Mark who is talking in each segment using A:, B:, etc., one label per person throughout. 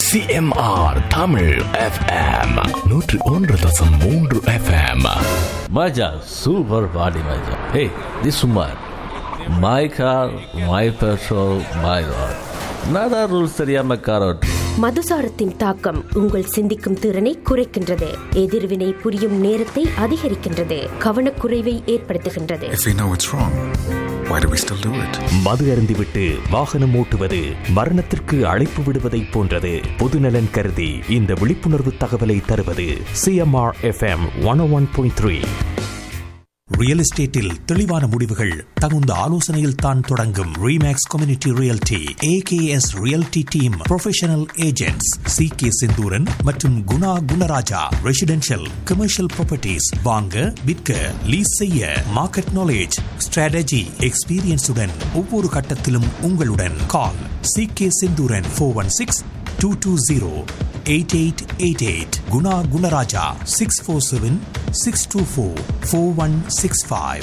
A: CMR Tamil FM நூற்று ஒன்று தசம் மூன்று FM
B: Maja, super body, Maja. Hey, this woman, my car, my petrol, my road. Nada rules தெரியாம car ஓட்டு
C: மதுசாரத்தின் தாக்கம் உங்கள் சிந்திக்கும் திறனை குறைக்கின்றது எதிர்வினை புரியும் நேரத்தை அதிகரிக்கின்றது கவனக்குறைவை ஏற்படுத்துகின்றது
D: If we know it's wrong, why do we still do it?
E: மது அருந்திவிட்டு வாகனம் ஓட்டுவது மரணத்திற்கு அழைப்பு விடுவதைப் போன்றது பொதுநலன் கருதி இந்த விழிப்புணர்வு தகவலை தருவது CMR FM one one point three
F: real எஸ்டேட்டில் தெளிவான முடிவுகள் தகுந்த ஆலோசனையில் தான் தொடங்கும் Remax community realty AKS realty team professional agents C K Senthooran மற்றும் Guna Gunaraja residential commercial properties வாங்க விற்க லீஸ் செய்ய மார்க்கெட் நாலேஜ் ஸ்ட்ராட்டஜி எக்ஸ்பீரியன்ஸுடன் ஒவ்வொரு கட்டத்திலும் உங்களுடன் call C K Senthooran four one six two two zero eight eight eight eight Guna Gunaraja six four seven six two four four one six five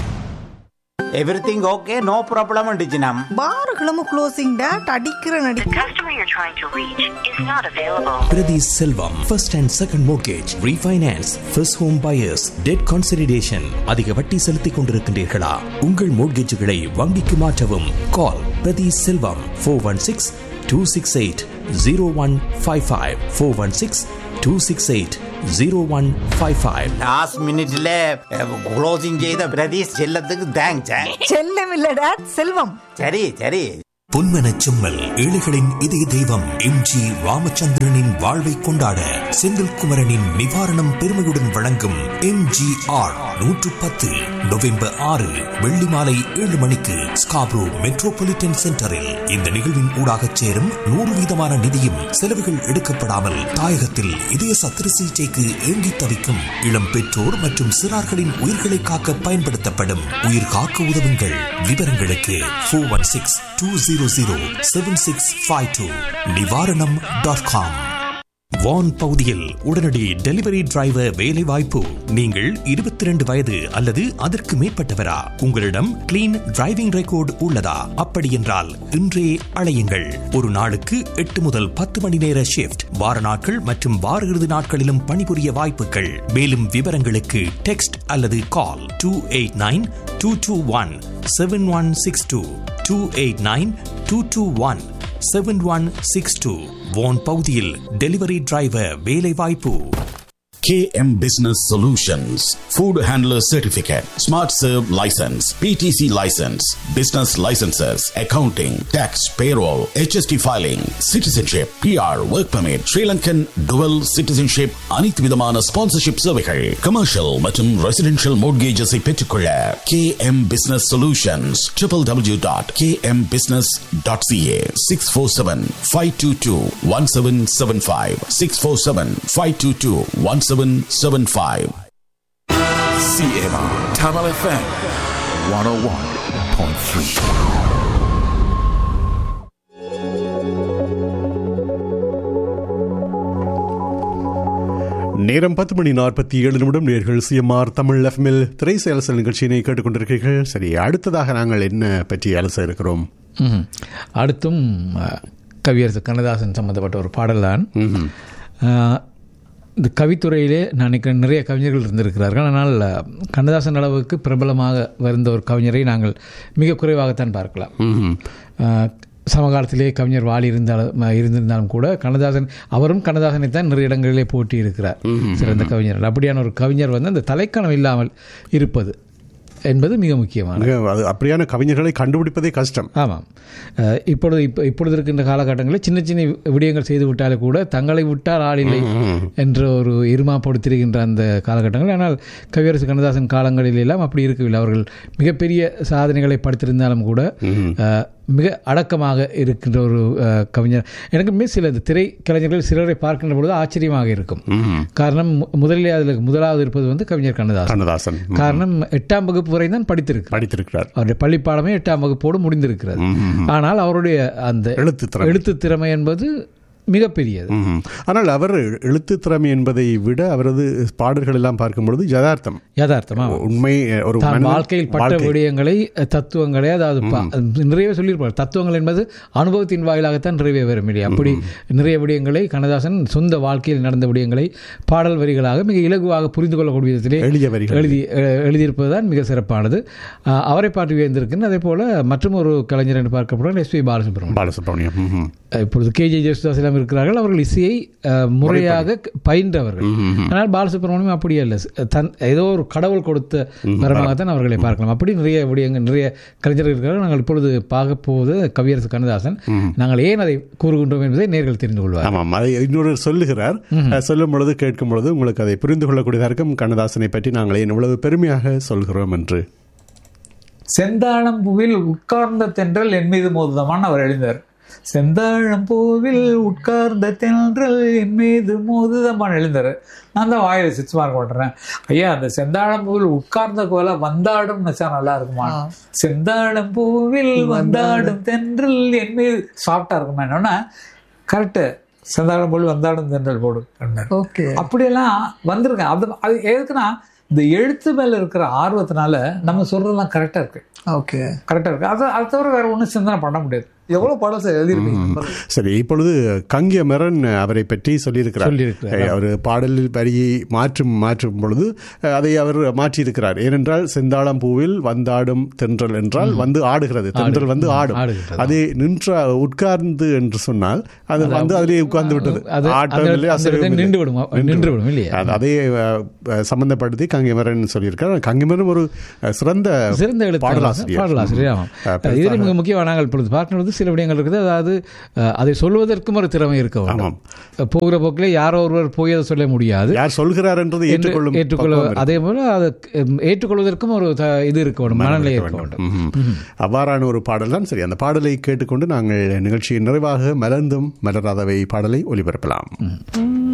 G: everything okay no problem அண்டிச்சினம்
H: பாருகளும் closing date அடிக்கிற நடி
I: The customer you're trying to reach is not available.
E: Prathi Selvam first and second mortgage refinance first home buyers debt consolidation அதிக வட்டி செலுத்திக் கொண்டிருக்கின்றீர்களா உங்கள் மோர்கேஜுகளை வங்கிக்கு மாற்றவும் call Prathi Selvam four one six two six eight zero one five five four one six two six eight zero one five five
G: last மினிட்ல closing செய்த பிரதீஷ் செல்லத்துக்கு thanks
H: செல்லம் இல்ல டேட் செல்வம்
G: சரி சரி
F: பொன்மனச் செம்மல் ஏழைகளின் இதய தெய்வம் எம் ஜி ராமச்சந்திரனின் வாழ்வை கொண்டாட செந்தில்குமரனின் நிவாரணம் பெருமையுடன் வழங்கும் எம் ஜி ஆர் நூற்று பத்து நவம்பர் ஆறு வெள்ளி மாலை ஏழு மணிக்கு ஸ்காப்ரோ மெட்ரோபாலிட்டன் சென்டரில் இந்த நிகழ்வின் ஊடாகச் சேரும் நூறு வீதமான நிதியும் செலவுகள் எடுக்கப்படாமல் தாயகத்தில் இதய சத்திர சிகிச்சைக்கு ஏங்கி தவிக்கும் இளம் பெற்றோர் மற்றும் சிறார்களின் உயிர்களை காக்க பயன்படுத்தப்படும் உயிர் காக்க உதவுங்கள் விவரங்களுக்கு four one six two zero zero seven six five two Nivaranam dot com Vaughan பகுதியில் உடனடி டெலிவரி டிரைவர் வேலை வாய்ப்பு நீங்கள் இருபத்தி ரெண்டு வயது அல்லது அதற்கு மேற்பட்டவரா உங்களிடம் கிளீன் டிரைவிங் ரெக்கார்டு உள்ளதா அப்படி என்றால் இன்றே அழையுங்கள் ஒரு நாளுக்கு எட்டு முதல் பத்து மணி நேர ஷிப்ட் வார நாட்கள் மற்றும் வார இறுதி நாட்களிலும் பணிபுரிய வாய்ப்புகள் மேலும் விவரங்களுக்கு டெக்ஸ்ட் அல்லது call two eight nine two two one seven one six two two eight nine two two one seven one six two Vaughan பகுதியில் டெலிவரி டிரைவர் வேலை வாய்ப்பு
J: KM Business Solutions, Food Handler Certificate, Smart Serve License, PTC License, Business Licenses, Accounting, Tax, Payroll, HST Filing, Citizenship, PR, Work Permit, Sri Lankan Dual Citizenship, அனைத்து விதமான sponsorship சேவைகள் commercial மற்றும் residential மோட்கேஜஸை பெற்றுக்கொள்ள KM Business Solutions, www.kmbusiness.ca, 647-522-1775, 647-522-1775.
D: CMR Tamil FM 101.3.
K: நேரம் பத்து மணி நாற்பத்தி ஏழு நிமிடம் நேர்கள் சிஎம்ஆர் தமிழ் எஃப்எம்எல் திரை செயல்சல் நிகழ்ச்சியினை கேட்டுக்கொண்டிருக்கிறீர்கள் சரி அடுத்ததாக நாங்கள் என்ன பற்றி அலச இருக்கிறோம்
L: ம்ஹும். அடுத்தும் அஹ், கவியரசு கண்ணதாசன் சம்மந்தப்பட்ட ஒரு பாடல் தான் அஹ், இந்த கவித்துறையிலே நான் நினைக்கிறேன் நிறைய கவிஞர்கள் இருந்திருக்கிறார்கள் ஆனால் அஹ், கண்ணதாசன் அளவுக்கு பிரபலமாக வருந்த ஒரு கவிஞரை நாங்கள் மிக குறைவாகத்தான் பார்க்கலாம் அஹ், சமகாலத்திலே கவிஞர் வாலி இருந்தாலும் இருந்திருந்தாலும் கூட கண்ணதாசன் அவரும் கண்ணதாசனை தான் நிறைய இடங்களிலே போட்டி இருக்கிறார் சிறந்த கவிஞர் அப்படியான ஒரு கவிஞர் வந்து அந்த தலைக்கணம் இல்லாமல் இருப்பது என்பது மிக முக்கியமானது
K: மிக அது அப்படியான கவிஞர்களை கண்டுபிடிப்பதே கஷ்டம்
L: ஆமாம் அஹ் இப்பொழுது இப்போ இப்பொழுது இருக்கின்ற காலகட்டங்களில் சின்ன சின்ன விடயங்கள் செய்து விட்டாலே கூட தங்களை விட்டால் ஆள் இல்லை என்ற ஒரு இருமாப்படுத்திருக்கின்ற அந்த காலகட்டங்கள் ஆனால் கவியரசு கண்ணதாசன் காலங்களில் எல்லாம் அப்படி இருக்கவில்லை அவர்கள் மிகப்பெரிய சாதனைகளை படுத்திருந்தாலும் கூட அஹ், மிக அடக்கமாக இருக்கின்ற ஒரு அஹ், கவிஞர் எனக்கு மிக சில இந்த திரை கலைஞர்கள் சிலரை பார்க்கின்ற பொழுது ஆச்சரியமாக இருக்கும் காரணம் மு- முதலிலே அதில் முதலாவது இருப்பது வந்து கவிஞர் கண்ணதாசன்
K: கண்ணதாசன் ம்.
L: காரணம் எட்டாம் வகுப்பு வரை தான் படித்திருக்கிறார்
K: படித்திருக்கிறார்
L: அவருடைய பள்ளி பாடமே எட்டாம் வகுப்போடு முடிந்திருக்கிறது ஆனால் அவருடைய அந்த
K: எழுத்து திறமை.
L: எழுத்து திறமை என்பது மிகப்பெரியது
K: ம்ஹும். ஆனால் அவர் எழுத்து திறமை என்பதை விட அவரது பாடல்கள் எல்லாம் பார்க்கும் பொழுது யதார்த்தம்
L: யதார்த்தமா
K: உண்மை ஒரு
L: தான்
K: மனிதன்
L: வாழ்க்கையில் பட்ட
K: வாழ்க்கை.
L: விடயங்களை அஹ், தத்துவங்களை அதாவது ப- நிறைய சொல்லியிருப்பார் தத்துவங்கள் என்பது அனுபவத்தின் வாயிலாகத்தான் நிறைய வரும் இல்லையா அப்படி நிறைய விடயங்களை கண்ணதாசன் சொந்த வாழ்க்கையில் நடந்த விடயங்களை பாடல் வரிகளாக மிக இலகுவாக புரிந்து கொள்ளக்கூடிய விதத்திலே
K: எளிய வரிகள்.
L: எழுதி அஹ், எழுதியிருப்பது தான் மிக சிறப்பானது அஹ், அவரை பாட்டு வியந்திருக்குன்னு அதே போல மற்றும் ஒரு கலைஞர் என்று பார்க்கப்படும் எஸ் பி பாலசுப்ரமணியம்
K: பாலசுப்ரமணியம் ம்ஹும்.
L: இப்பொழுது கே ஜே ஜெயசுதாஸ் எல்லாம் இருக்கிறார்கள் அவர்கள் இசையை அஹ், முறையாக க- பயின்றவர்கள் ஆனால் பாலசுப்ரமணியம் அப்படி அல்ல தன் ஏதோ ஒரு கடவுள் கொடுத்த வரமாகத்தான் அவர்களை பார்க்கலாம் அப்படி நிறைய விடயங்கள் நிறைய கலைஞர்கள் இருக்கிறார்கள் நாங்கள் இப்பொழுது பார்க்க போவது கவியரசு கண்ணதாசன் நாங்கள் ஏன் அதை கூறுகின்றோம் என்பதை நேர்கள் தெரிந்து கொள்வார்
K: ஆமாம் அதை இன்னொரு சொல்லுகிறார் அஹ், சொல்லும் பொழுது கேட்கும் பொழுது உங்களுக்கு அதை புரிந்து கொள்ளக்கூடியதாக இருக்கும் கண்ணதாசனை பற்றி நாங்கள் ஏன் இவ்வளவு பெருமையாக சொல்கிறோம் என்று
M: செந்தாழம் பூவில் உட்கார்ந்த தென்றல் என் மீது மோதுதமான்னு அவர் எழுந்தார் செந்தாழம் பூவில் உட்கார்ந்த தென்றல் என் மீது மோதுதமான்னு எழுந்தார் நான் தான் வாயில சிக்ஸ் மார்க் போட்டுறேன் ஐயா அந்த செந்தாழம் பூவில் உட்கார்ந்த கோல வந்தாடும் நச்சா நல்லா இருக்குமா செந்தாழம் பூவில் வந்தாடும் தென்றல் என் மீது சாஃப்டா இருக்குமா என்னன்னா கரெக்டு செந்தாழம் பூவில் வந்தாடும் தென்றல் போடு
H: ஓகே
M: அப்படியெல்லாம் வந்திருக்கேன் அது அது எதுக்குன்னா இந்த எழுத்து மேல இருக்கிற ஆர்வத்தினால நம்ம சொல்றதெல்லாம் கரெக்டா இருக்கு
H: ஓகே
M: கரெக்டா இருக்கு அது அதை தவிர வேற ஒன்றும் சிந்தனை பண்ண முடியாது எவ்வளவு பாடம் சார் எழுதிருப்பீங்க
K: சரி இப்பொழுது கங்கியமரன் அவரை பற்றி சொல்லியிருக்கிறார்
L: சொல்லியிருக்கிறார்.
K: அஹ், அவர் பாடலில் வரியை மாற்றும் மாற்றும் பொழுது அஹ், அதை அவர் மாற்றியிருக்கிறார் ஏனென்றால் செந்தாளம் பூவில் வந்தாடும் தென்றல் என்றால் வந்து ஆடுகிறது தென்றல் வந்து ஆடும்
L: ஆடுகிறது.
K: அது நின்ற உட்கார்ந்து என்று சொன்னால் அது வந்து அதிலே உட்கார்ந்து விட்டது
L: அது
K: ஆட்டம்
L: அந்த-
K: இல்லை,
L: அந்த
K: அசைவும்
L: இடத்துல
K: இல்லை.
L: நின்று விடும், நின்று விடும் இல்லையா?
K: அது- அதை அஹ், அஹ், சம்பந்தப்படுத்தி கங்கியமரன் சொல்லியிருக்கார் கங்கியமரன் ஒரு அஹ், சிறந்த
L: சிறந்த எழுத்தாளர்
K: பாடலாசிரியர்
L: பாடலாசிரியர் ஆமாம்
K: அஹ்,
L: இதில் மிக முக்கியமாக நாங்கள் இப்பொழுது பார்க்கும்போது சில விடயங்கள் இருக்குது அதாவது அஹ், அதை சொல்வதற்கும் ஒரு திறமை இருக்க வேண்டும் அஹ், போகிற போக்கிலே யாரோ ஒருவர் போய் அதை சொல்ல முடியாது
K: யார் சொல்கிறார் என்றதை
L: என்று
K: ஏற்றுக்கொள்ளும்
L: ஏற்றுக்கொள்ள
K: பக்குவம் இருக்கு.
L: அதே போல அதை அஹ், ஏற்றுக்கொள்வதற்கும் ஒரு த- இது இருக்க வேண்டும் மனநிலை இருக்க வேண்டும்
K: ம்ஹும். அவ்வாறான ஒரு பாடல் தான் சரி அந்த பாடலை கேட்டுக்கொண்டு நாங்கள் நிகழ்ச்சியின் நிறைவாக மலர்ந்தும் மலராதவை பாடலை ஒலிபரப்பலாம்